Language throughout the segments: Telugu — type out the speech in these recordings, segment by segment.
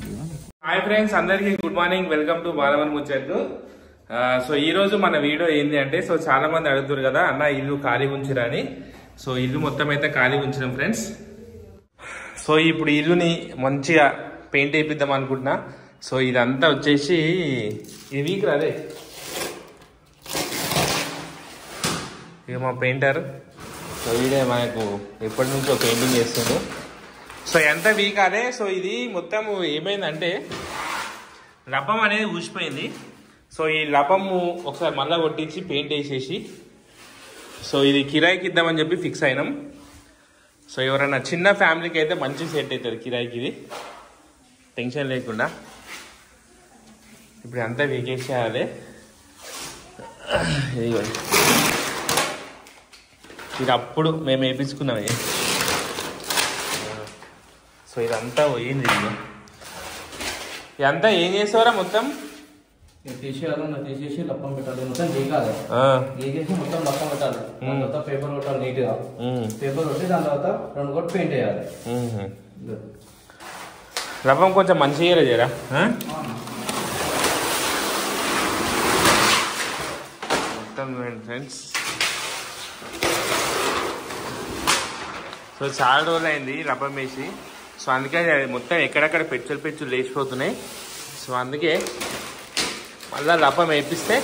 హాయ్ ఫ్రెండ్స్ అందరికీ good morning welcome to Balavan ముచ్చట్లు ఆ, సో ఈ రోజు మన వీడియో ఏంది అంటే సో చాలా మంది అడుగుతారు కదా అన్న ఇల్లు ఖాళీ ఉంచిరా అని సో ఇల్లు మొత్తం అయితే ఖాళీ ఉంచినాం ఫ్రెండ్స్ సో ఇప్పుడు ఇల్లుని మంచిగా పెయింట్ వేయిద్దాం అనుకుంటున్నా సో ఇదంతా వచ్చేసి ఈ వీక్ రాదే ఇక మా పెయింటర్ సో వీడే మనకు ఎప్పటి నుంచో పెయింటింగ్ చేస్తుండు సో ఎంత వీక్ అదే సో ఇది మొత్తం ఏమైందంటే లపం అనేది ఊసిపోయింది సో ఈ లపము ఒకసారి మళ్ళా కొట్టించి పెయింట్ వేసేసి సో ఇది కిరాయికి ఇద్దామని చెప్పి ఫిక్స్ అయినాం సో ఎవరైనా చిన్న ఫ్యామిలీకి అయితే మంచి సెట్ అవుతుంది కిరాయికి ఇది టెన్షన్ లేకుండా ఇప్పుడు అంతా వీకేసేయాలి ఇదిగోండి ఇది అప్పుడు మేము వేయించుకున్నాం ఇది. సో ఇదంతా పోయింది ఇది ఇదంతా ఏం చేసేవారా మొత్తం ఇది తీసేయాలి నా తీసేసి లప్పం పెట్టాలి మొత్తం గీకాలి ఆ, గీకేసి మొత్తం లప్పం పెట్టాలి దాని తర్వాత పేపర్ కొట్టాలి నీట్ గా ఉమ్, పేపర్ కొట్టి దాని తర్వాత రెండు కొట్టి పెయింట్ వేయాలి ఉమ్. రవ్వం కొంచెం మంచిగా చేయరా ఆ? మొత్తం చూడండి ఫ్రెండ్స్ సో చాలా రోజులు అయింది రబ్బం వేసి సో అందుకే అది మొత్తం ఎక్కడెక్కడ పెచ్చులు పెచ్చులు లేచిపోతున్నాయి సో అందుకే మళ్ళా లపం వేపిస్తే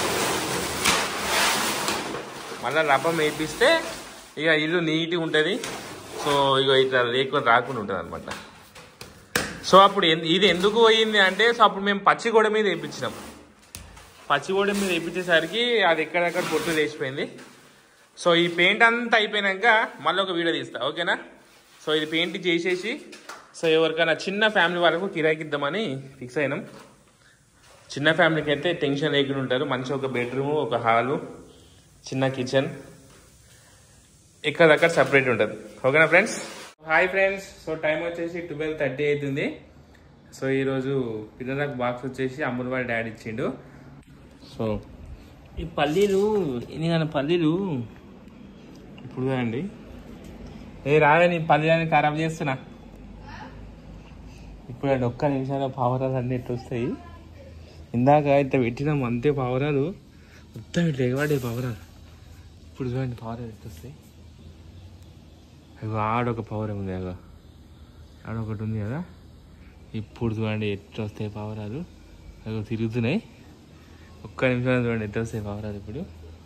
మళ్ళా లపం వేపిస్తే ఇక ఇల్లు నీట్గా ఉంటుంది సో ఇక ఇట్లా లేకుండా రాకుండా ఉంటుంది అనమాట సో అప్పుడు ఎన్- ఇది ఎందుకు పోయింది అంటే సో అప్పుడు మేము పచ్చి గోడ మీద వేయించినాం పచ్చి గోడ మీద వేయించేసరికి అది ఎక్కడెక్కడ పొట్టు లేచిపోయింది సో ఈ పెయింట్ అంతా అయిపోయినాక మళ్ళీ ఒక వీడియో తీస్తా ఓకేనా సో ఇది పెయింట్ చేసేసి సో ఎవరికైనా చిన్న ఫ్యామిలీ వాళ్ళకు కిరాయికి ఇద్దామని ఫిక్స్ అయినాం చిన్న ఫ్యామిలీకి అయితే టెన్షన్ లేకుండా ఉంటారు మంచి ఒక బెడ్రూమ్ ఒక హాలు చిన్న కిచెన్ ఎక్కడక్కడ సపరేట్ ఉంటుంది ఓకేనా friends hi friends so time వచ్చేసి ట్వెల్వ్ థర్టీ అవుతుంది సో ఈరోజు పిల్లలకు బాక్స్ వచ్చేసి అమ్ముల వాళ్ళ డాడీ ఇచ్చిండు సో ఈ పల్లీలు ఎన్ని పల్లీలు ఇప్పుడు అండి ఏ రావే నీ పల్లీలని ఖరాబ్ చేస్తున్నా ఇప్పుడు అండి ఒక్క నిమిషంలో పావురాలు అన్నీ ఎట్లా వస్తాయి ఇందాక ఇట్లా పెట్టినాం అంతే పావురాలు మొత్తం ఇట్లా ఎగవాడే పావురాలు ఇప్పుడు చూడండి పావురాలు ఎట్లా వస్తాయి అగో ఆడొక పావురం ఉంది అగో ఆడొకటి ఉంది కదా ఇప్పుడు చూడండి ఎట్లా వస్తాయి పావురాలు అగో తిరుగుతున్నాయి ఒక్క నిమిషం చూడండి ఎట్లా వస్తాయి పావురాలు ఇప్పుడు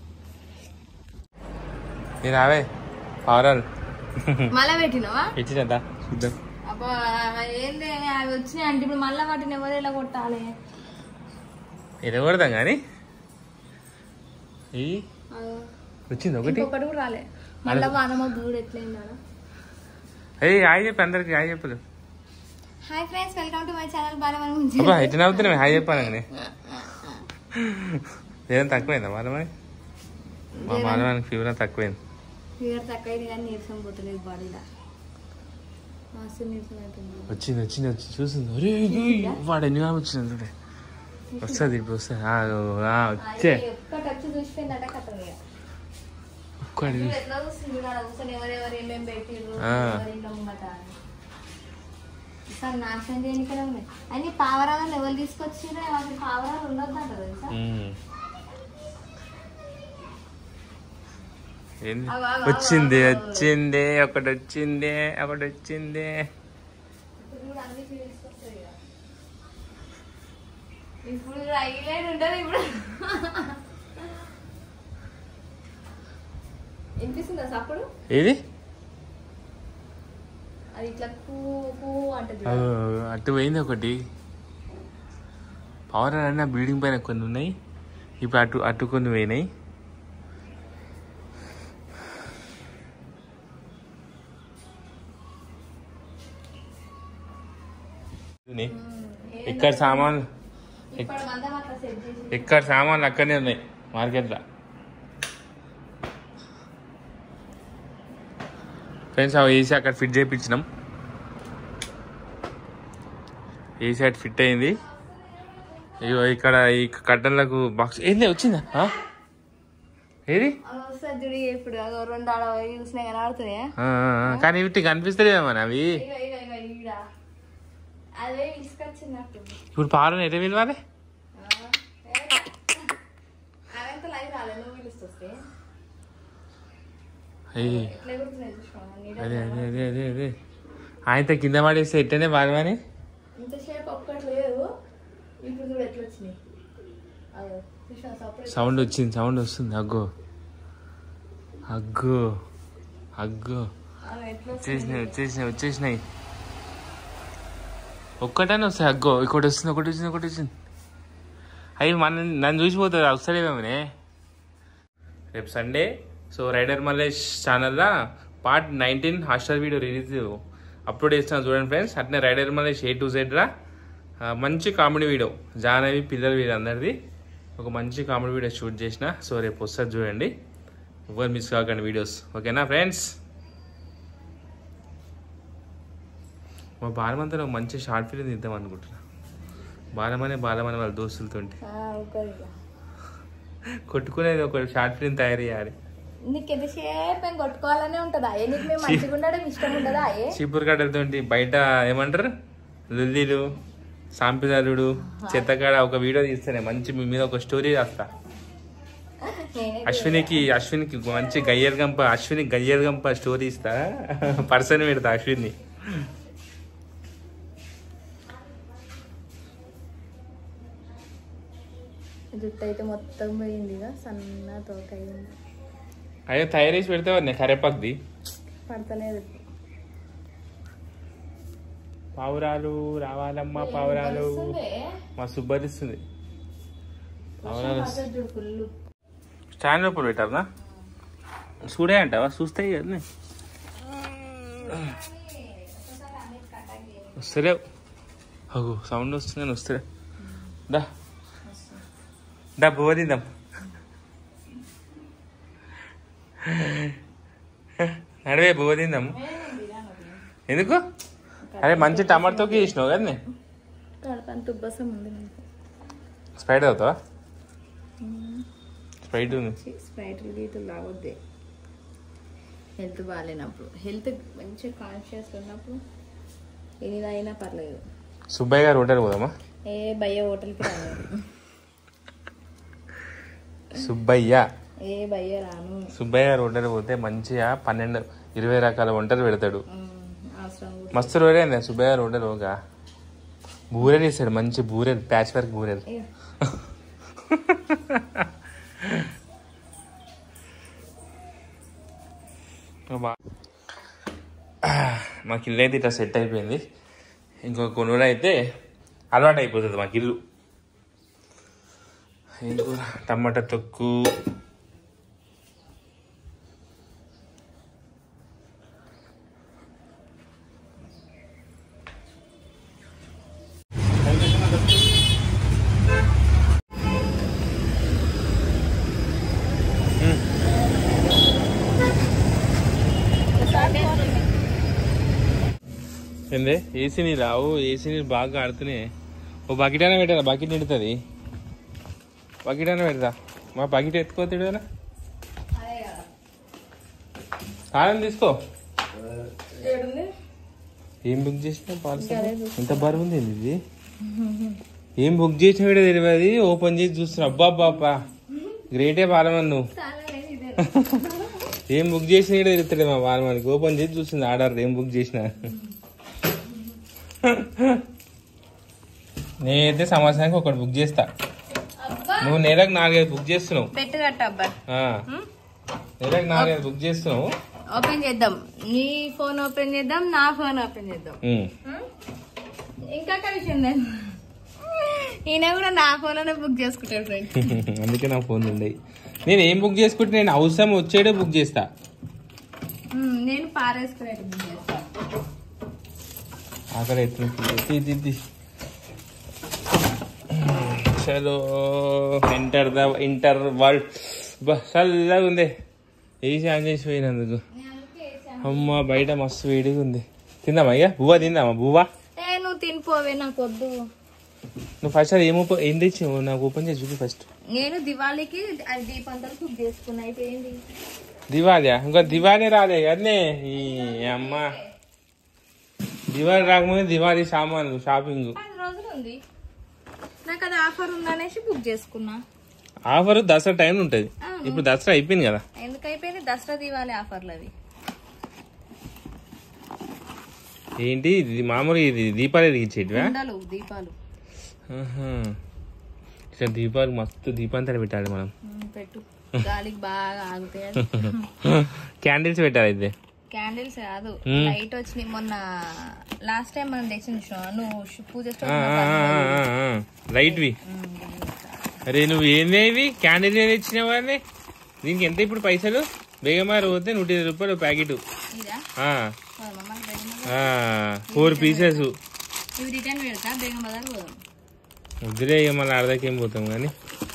నేను రావే పావురాలు మళ్ళా పెట్టినవా ఇచ్చినదా చూద్దాం అబ్బా ఏంది అవి వచ్చినాయి అంటే ఇప్పుడు మళ్ళా వాటిని ఎవరు ఎలా కొట్టాలి ఎరగొడదాం కానీ ఈ అదో. వచ్చింది ఒకటి ఇంకొకటి కూడా రాలే మళ్ళా వానమ్మ దూడు ఎట్లయిందా అయ్యి హాయ్ చెప్పి అందరికి హాయ్ చెప్పదు hi friends welcome to my channel Balamani అబ్బా ఎట్లా నవ్వుతున్నావు హాయ్ చెప్పాలని ఏదైనా తక్కువైందా మాలమని మా మాలవానికి ఫీవర్ తక్కువైంది ఫీవర్ తక్కువైంది కానీ నీరసం పోతలేదు బాడీలో మస్తు నీరసం అవుతుంది వచ్చింది వచ్చింది వచ్చి చూసింది ఒరే ఇగో, వాడు ఎన్ని వచ్చింది చూడే వస్తుంది ఇప్పుడు వస్తుంది ఆ, ఆ, వచ్చే ఒక్కటి వచ్చి చూసిపోయిందట కథ ఒక్కడి ఎట్లా చూస్తుంది చూడాలి కూర్చొని ఎవరెవరు ఏమేమి పెట్టిర్రు ఆ. ఎవరి ఇంట్లో ముంగట అని. సార్ నాశనం చేయనికనే ఉన్నాయి అన్ని పావరాలను ఎవరు తీసుకొచ్చిర్రు అసలు పావరాలు ఉండొద్దు అంటారు తెలుసా ఉమ్. ఏంది అగో, అగో, వచ్చింది అగో, అగో. వచ్చింది ఒకటి వచ్చింది ఒకటి వచ్చింది ఇప్పుడు కూడా అన్నిటినీ తీసుకొస్తాయి ఇక. ఇప్పుడు హైలైట్ ఉంటుంది ఇప్పుడు వినిపిస్తుందా సప్పుడు ఏది అది ఇట్లా పూ పూ అంటది ఆ, అటు పోయింది ఒకటి పవర్ అన్న బిల్డింగ్ పైన కొన్ని ఉన్నాయి ఇప్పుడు అటు అటు కొన్ని పోయినాయి ఇది. ఇక్కడ సామాన్లు ఇప్పుడు మందం అట్లా సెట్ చేసి ఇక్కడ సామాన్లు అక్కడనే ఉన్నాయి మార్కెట్లో ఫ్రెండ్స్ అవి ఏసీ అక్కడ ఫిట్ చేయించినాం ఏసీ అటు ఫిట్ అయింది ఇగో ఇక్కడ ఈ కట్టన్లకు బాక్స్ ఏంది వచ్చిందా ఆ? ఏది అవి వస్తుంది చూడు ఇప్పుడు అదో రెండు ఆడ చూసినా కానీ ఆడుతున్నాయా ఆ, ఆ, ఆ. కానీ వీటి కనిపిస్తలేదా మన అవి ఇగో ఇగో ఇగో ఈడ అదే తీసుకొచ్చినట్టు ఇప్పుడు పాలను ఎట పిలవాలి అవంతా లైవ్ రాలేదు నువ్వు పిలుస్తే అయ్యి ఎట్లా గుర్తున్నాయి చూసుకోవాలి అదే అదే అదే అదే అదే ఆయనతో కింద పడేస్తే ఎట్టనే పాడమని ఇంతసేపు ఒక్కటి లేదు ఇప్పుడు చూడు ఎట్లా వచ్చినాయి అదో చూసిన సపరేట్ సౌండ్ వచ్చింది సౌండ్ వస్తుంది అగ్గో అగ్గో అగ్గో ఎట్లా వచ్చేసినాయి వచ్చేసినాయి వచ్చేసినాయి ఒక్కటనే వస్తాయి అగ్గో ఒకటి వస్తుంది ఒకటి వచ్చింది ఒకటి వచ్చింది అవి మన నన్ను చూసిపోతుంది వస్తలేమేమనే రేపు సండే సో రైడర్ మల్లేష్ ఛానల్లో part nineteen hostel video release upload చేస్తున్నాను చూడండి ఫ్రెండ్స్ అట్నే rider Mallesh A to Z రా ఆ, మంచి కామెడీ వీడియో జానవి పిల్లల వీడియో అందరిది ఒక మంచి కామెడీ వీడియో షూట్ చేసిన సో రేపు వస్తుంది చూడండి ఎవరు మిస్ కాకండి వీడియోస్ ఓకేనా ఫ్రెండ్స్ మా బాలమంతా ఒక మంచి షార్ట్ ఫిల్మ్ తీద్దాం అనుకుంటున్నా బాలమనే బాలమనే వాళ్ళ దోస్తులతోటి కొట్టుకునేది ఒక షార్ట్ ఫిల్మ్ తయారు చేయాలి నీకు ఎంతసేపు మేము కొట్టుకోవాలనే ఉంటుందా ఏ నీకు మేము మంచిగా ఉండడం ఇష్టం ఉండదా ఏ చీపురు కట్టలతోటి బయట ఏమంటారు లుల్లీలు సాంపిదారుడు చెత్తకాడ ఒక వీడియో తీస్తేనే మంచి మీ మీద ఒక స్టోరీ రాస్తా నేనే అశ్వినికి అశ్వినికి మంచి గయ్యర్ గంప అశ్విని గయ్యర్ గంప స్టోరీ ఇస్తా పర్సన్ పెడతా అశ్విన్ని జుట్టు అయితే మొత్తం పోయింది ఇక సన్న తోక అయింది అయ్యో తయారు చేసి పెడతావు కరేపాక్ది పడతలేదు పావురాలు రావాలమ్మా పావురాలు మా సుబ్బరిస్తుంది పావురాలు వస్తాయి. చూడు ఫుల్ స్టాండ్ లోపల పెట్టారా చూడే అంటావా చూస్తే కదా వస్తలే అగో సౌండ్ వస్తుందని వస్తలే దా దా బువ్వ తిందాం నడివే బువ్వ తిందాం ఎందుకు అరే మంచి టమాటోకి చేసినావు కదా కడపని తుబ్బసం ఉంది నాకు స్ప్రైట్ అవుతావా స్ప్రైట్ ఉంది స్ప్రైట్ గీతలు తాగొద్దే హెల్త్ బాగాలేనప్పుడు హెల్త్ మంచిగా కాన్షియస్ ఉన్నప్పుడు ఎన్ని తాగినా పర్లేదు సుబ్బయ్య గారు హోటల్ పోదామా ఏ భయ హోటల్కి రాలేదు సుబ్బయ్య ఏ భయ రాను సుబ్బయ్య గారు హోటల్ పోతే మంచిగా పన్నెండు ఇరవై రకాల వంటలు పెడతాడు ఉమ్, అవసరం కూడా మస్తు రోజే సుబ్బయ్య గారు హోటల్ పోగా బూరెలు ఇస్తాడు మంచి బూరెలు ప్యాచ్ వర్క్ బూరెలు ఏ, బా- మాకు ఇల్లు అయితే ఇట్లా సెట్ అయిపోయింది ఇంకొక కొన్ని రోజులు అయితే అలవాటు అయిపోతుంది మాకు ఇల్లు ఇంకో టమాటా తొక్కు ఏందే ఏసీ నీళ్ళు రావు ఏసీ నీళ్ళు బాగా ఆడుతున్నాయి ఓ బకెట్ అయినా పెట్టారా బకెట్ నిండుతుంది బకెట్ అయినా పెడతా మా బకెట్ ఎత్తుకోతాడు కదా అదే కదా కారం తీసుకో ఏడుంది? ఏం బుక్ చేసినా పార్సల్ ఎంత బరువు ఉంది ఇది ఏం బుక్ చేసిన కూడా తెలియదు ఓపెన్ చేసి చూస్తున్నా అబ్బా అబ్బా గ్రేటే బాలమన్ నువ్వు చాలా లేదు ఇదే ఏం బుక్ చేసినా కూడా తెలుస్తుంది మా బాలమన్కి ఓపెన్ చేసి చూస్తుంది ఆర్డర్ ఏం బుక్ చేసినా నేనైతే సంవత్సరానికి ఒకటి బుక్ చేస్తా అబ్బా నువ్వు నెలకు నాలుగైదు బుక్ చేస్తున్నావు పెట్టు కట్ట అబ్బా ఆ. నెలకు నాలుగైదు బుక్ చేస్తున్నావు ఓపెన్ చేద్దాం నీ ఫోన్ ఓపెన్ చేద్దాం నా ఫోన్ ఓపెన్ చేద్దాం ఉమ్. ఇంకా విషయం లేదు ఈయన కూడా నా ఫోన్లోనే బుక్ చేసుకుంటాడు ఫ్రెండ్ అందుకే నా ఫోన్ ఉండేవి నేను ఏం బుక్ చేసుకుంటే నేను అవసరం వచ్చేడే బుక్ చేస్తా నేను పారేసుకునేది బుక్ చేస్తా ఆకలి ఎత్తుంది తీ, తీ, తీ. చలో ఎంటర్ ద ఇంటర్ వరల్డ్ చల్లగా ఉంది ఏసీ ఆన్ చేసి పోయినందుకు అమ్మ బయట మస్తు వేడిగా ఉంది తిందామా అయ్యా బువ్వా తిందామా బువ్వా ఏ నువ్వు తినిపోవే నాకు వద్దు నువ్వు ఫస్ట్ అది ఏమో ఏం తెచ్చావు నాకు ఓపెన్ చేసి చూపి ఫస్ట్ నేను దివాళీకి అది దీపంతలు బుక్ చేసుకున్నా అయిపోయింది దివాళియా ఇంకా దివాళీ రాలే కదనే ఈ అమ్మ దివాళీ రాకముందే దివాళీ సామాన్లు షాపింగ్ పది రోజులు ఉంది నాకు అది ఆఫర్ ఉందనేసి బుక్ చేసుకున్నా ఆఫర్ దసరా టైం ఉంటది అవును. ఇప్పుడు దసరా అయిపోయింది కదా ఎందుకు అయిపోయింది దసరా దివాళీ ఆఫర్లు అవి ఏంటి ఇది మామూలు ఇది దీపాలు ఇచ్చేటివా ఉండలు దీపాలు ఆహా. ఇట్లా దీపాలు మస్తు దీపాంతలు పెట్టాలి మనం ఉమ్, పెట్టు గాలికి బాగా ఆగుతాయి అది. క్యాండిల్స్ పెట్టాలి అయితే క్యాండిల్స్ కాదు మ్మ్. లైట్ వచ్చినాయి మొన్న లాస్ట్ టైం మనం తెచ్చిన చూసినావా? నువ్వు షు- పూజ స్టోర్ ఆ, ఉన్నప్పుడు ఆ, ఆ, ఆ, ఆ. లైట్వి ఉమ్, లైట్. అరే నువ్వు ఏంది ఇవి క్యాండిల్ ఏది ఇచ్చినావు అని దీనికి ఎంత ఇప్పుడు పైసలు బేగమారు పోతే నూట ఇరవై రూపాయలు ప్యాకెట్ ఇదా పోదామా? మన బేగం బజార్? ఫోర్ పీసెస్ ఇవి రిటర్న్ పెడతా బేగం బజార్ పోదాం వద్దులే ఇక మళ్ళీ అర్ధకేం పోతాం కానీ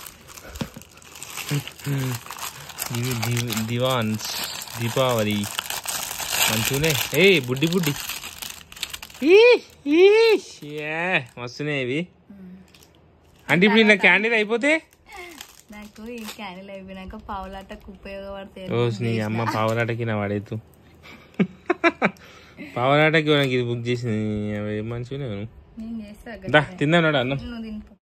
ఇవి దివ్- దివాన్స్ దీపావళి మంచిగానే ఏ బుడ్డి బుడ్డి ఈ, ఈ, యా, మస్తున్నాయి ఇవి అంటే ఇప్పుడు ఇలా క్యాండిల్ అయిపోతే నాకు ఈ క్యాండిల్ అయిపోయినాక పావులాటకు ఉపయోగపడతాయి ఓ నీ అమ్మ పావులాటకి నా వాడేతు పావులాటకి మనకి ఇది బుక్ చేసింది అవి మంచిగానే నేను చేస్తా దా తిందా అన్నం నువ్వు తినిపో